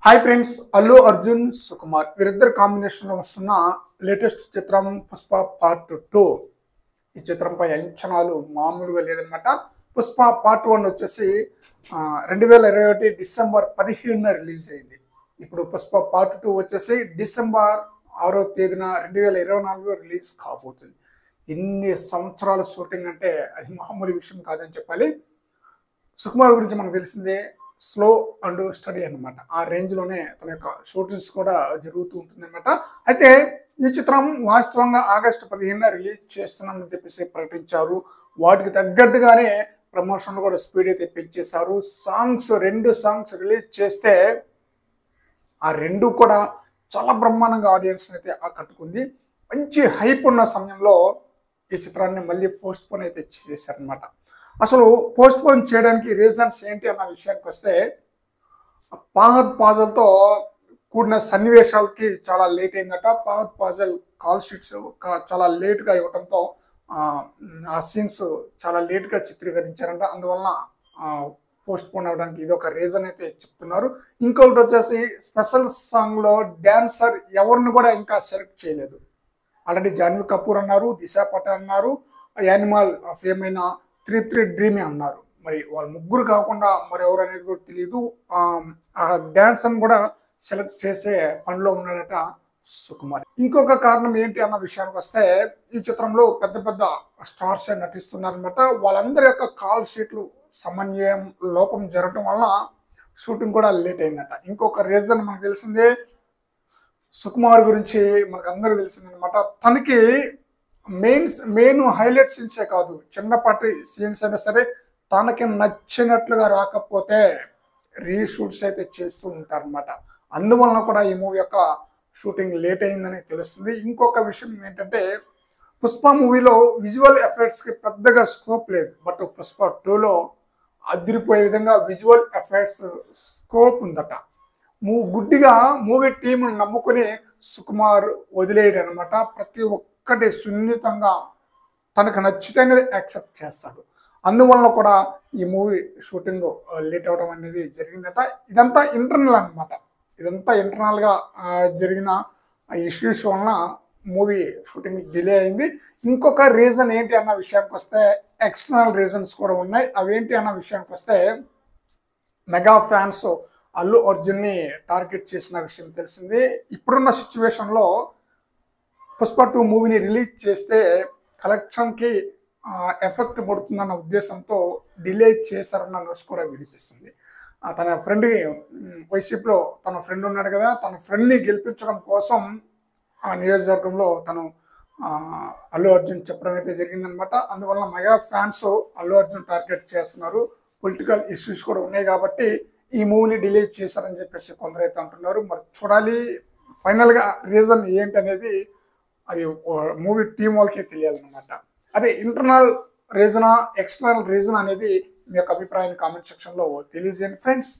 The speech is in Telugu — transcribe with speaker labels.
Speaker 1: హాయ్ ఫ్రెండ్స్ అల్లు అర్జున్ సుకుమార్ వీరిద్దరు కాంబినేషన్ లో వస్తున్న లేటెస్ట్ చిత్రం పుష్ప పార్ట్ టూ ఈ చిత్రంపై అంచనాలు మామూలుగా లేదనమాట పుష్ప పార్ట్ వన్ వచ్చేసి రెండు వేల ఇరవై ఒకటి డిసెంబర్ పదిహేనున రిలీజ్ అయింది ఇప్పుడు పుష్ప పార్ట్ టూ వచ్చేసి డిసెంబర్ ఆరో తేదీన రెండు వేల ఇరవై నాలుగులో రిలీజ్ కాబోతుంది ఇన్ని సంవత్సరాల షూటింగ్ అంటే అది మామూలు విషయం కాదని చెప్పాలి సుకుమార్ గురించి మనకు తెలిసిందే స్లో అండ్ స్టడీ అన్నమాట ఆ రేంజ్ లోనే తన యొక్క షూటింగ్స్ కూడా జరుగుతూ ఉంటుంది అనమాట అయితే ఈ చిత్రం వాస్తవంగా ఆగస్టు పదిహేనున రిలీజ్ చేస్తున్నామని చెప్పేసి ప్రకటించారు వాటికి తగ్గట్టుగానే ప్రమోషన్లు కూడా స్పీడ్ అయితే పెంచేశారు సాంగ్స్ రెండు సాంగ్స్ రిలీజ్ చేస్తే ఆ రెండు కూడా చాలా బ్రహ్మాండంగా ఆడియన్స్ అయితే ఆకట్టుకుంది మంచి హైప్ ఉన్న సమయంలో ఈ చిత్రాన్ని మళ్ళీ పోస్ట్ పోన్ అయితే చేశారనమాట అసలు పోస్ట్ పోన్ చేయడానికి రీజన్స్ ఏంటి అన్న విషయానికి వస్తే పాహద్ పాజల్తో కూడిన సన్నివేశాలకి చాలా లేట్ అయిందట పాహద్ పాజల్ కాల్ షీట్స్ చాలా లేట్గా ఇవ్వడంతో ఆ, ఆ సీన్స్ చాలా లేట్గా చిత్రీకరించారంట అందువలన పోస్ట్ పోన్ అవ్వడానికి ఇది ఒక రీజన్ అయితే చెప్తున్నారు ఇంకొకటి వచ్చేసి స్పెషల్ సాంగ్లో డాన్సర్ ఎవరిని కూడా ఇంకా సెలెక్ట్ చేయలేదు ఆల్రెడీ జాన్వీ కపూర్ అన్నారు దిశా పటేల్ అన్నారు యానిమల్ ఫేమ్ అయిన త్రీ త్రీ డ్రీమే అన్నారు మరి వాళ్ళ ముగ్గురు కాకుండా మరి ఎవరు అనేది కూడా తెలియదు ఆ, ఆ డాన్సర్ని కూడా సెలెక్ట్ చేసే పనిలో ఉన్నాడట సుకుమార్ ఇంకొక కారణం ఏంటి అన్న విషయానికి వస్తే ఈ చిత్రంలో పెద్ద పెద్ద స్టార్స్ నటిస్తున్నారనమాట వాళ్ళందరి యొక్క కాల్ షీట్లు సమన్వయం లోపం జరగటం వల్ల షూటింగ్ కూడా లేట్ అయిందట ఇంకొక రీజన్ మనకు తెలిసిందే సుకుమార్ గురించి మనకు అందరూ తెలిసిందనమాట తనకి మెయిన్స్ మెయిన్ హైలైట్ సీన్సే కాదు చిన్నపాటి సీన్స్ అయినా సరే తనకి నచ్చినట్లుగా రాకపోతే రీషూట్స్ అయితే చేస్తూ ఉంటారనమాట అందువలన కూడా ఈ మూవీ యొక్క షూటింగ్ లేట్ అయిందని తెలుస్తుంది ఇంకొక విషయం ఏంటంటే పుష్ప మూవీలో విజువల్ ఎఫెక్ట్స్కి పెద్దగా స్కోప్ లేదు బట్ పుష్ప టూలో అదిరిపోయే విధంగా విజువల్ ఎఫెక్ట్స్ స్కోప్ ఉందట మూ గుడ్డిగా మూవీ టీంను నమ్ముకుని సుకుమార్ వదిలేయడు అనమాట ప్రతి ఒక్కటి సున్నితంగా తనకు నచ్చితేనే యాక్సెప్ట్ చేస్తాడు అందువల్ల కూడా ఈ మూవీ షూటింగ్ లేట్ అవడం అనేది జరిగిందట ఇదంతా ఇంటర్నల్ అన్నమాట ఇదంతా ఇంటర్నల్ గా ఆ, జరిగిన ఇష్యూస్ వలన మూవీ షూటింగ్ డిలే అయింది ఇంకొక రీజన్ ఏంటి అన్న విషయానికి వస్తే ఎక్స్టర్నల్ రీజన్స్ కూడా ఉన్నాయి అవేంటి అన్న విషయానికి వస్తే మెగా ఫ్యాన్స్ అల్లు అర్జున్ని టార్గెట్ చేసిన విషయం తెలిసింది ఇప్పుడున్న సిచ్యువేషన్లో పుష్ప టూ మూవీని రిలీజ్ చేస్తే కలెక్షన్కి ఎఫెక్ట్ పడుతుందన్న ఉద్దేశంతో డిలే చేశారన్న న్యూస్ కూడా వినిపిస్తుంది ఆ, తన ఫ్రెండ్ వైసీపీలో తన ఫ్రెండ్ ఉన్నాడు కదా తన ఫ్రెండ్ని గెలిపించడం కోసం ఆ నియోజకవర్గంలో తను ఆ, అల్లు అర్జున్ చెప్పడం అయితే జరిగిందనమాట అందువల్ల mega fans Allu Arjun target చేస్తున్నారు పొలిటికల్ ఇష్యూస్ కూడా ఉన్నాయి కాబట్టి ఈ మూవీని డిలే చేశారని చెప్పేసి కొందరైతే అంటున్నారు మరి చూడాలి ఫైనల్గా రీజన్ ఏంటనేది అది మూవీ టీం వాళ్ళకే తెలియాలన్నమాట అదే ఇంటర్నల్ రీజనా ఎక్స్టర్నల్ రీజన్ అనేది మీ యొక్క అభిప్రాయాన్ని కామెంట్ సెక్షన్లో తెలియజేయండి ఫ్రెండ్స్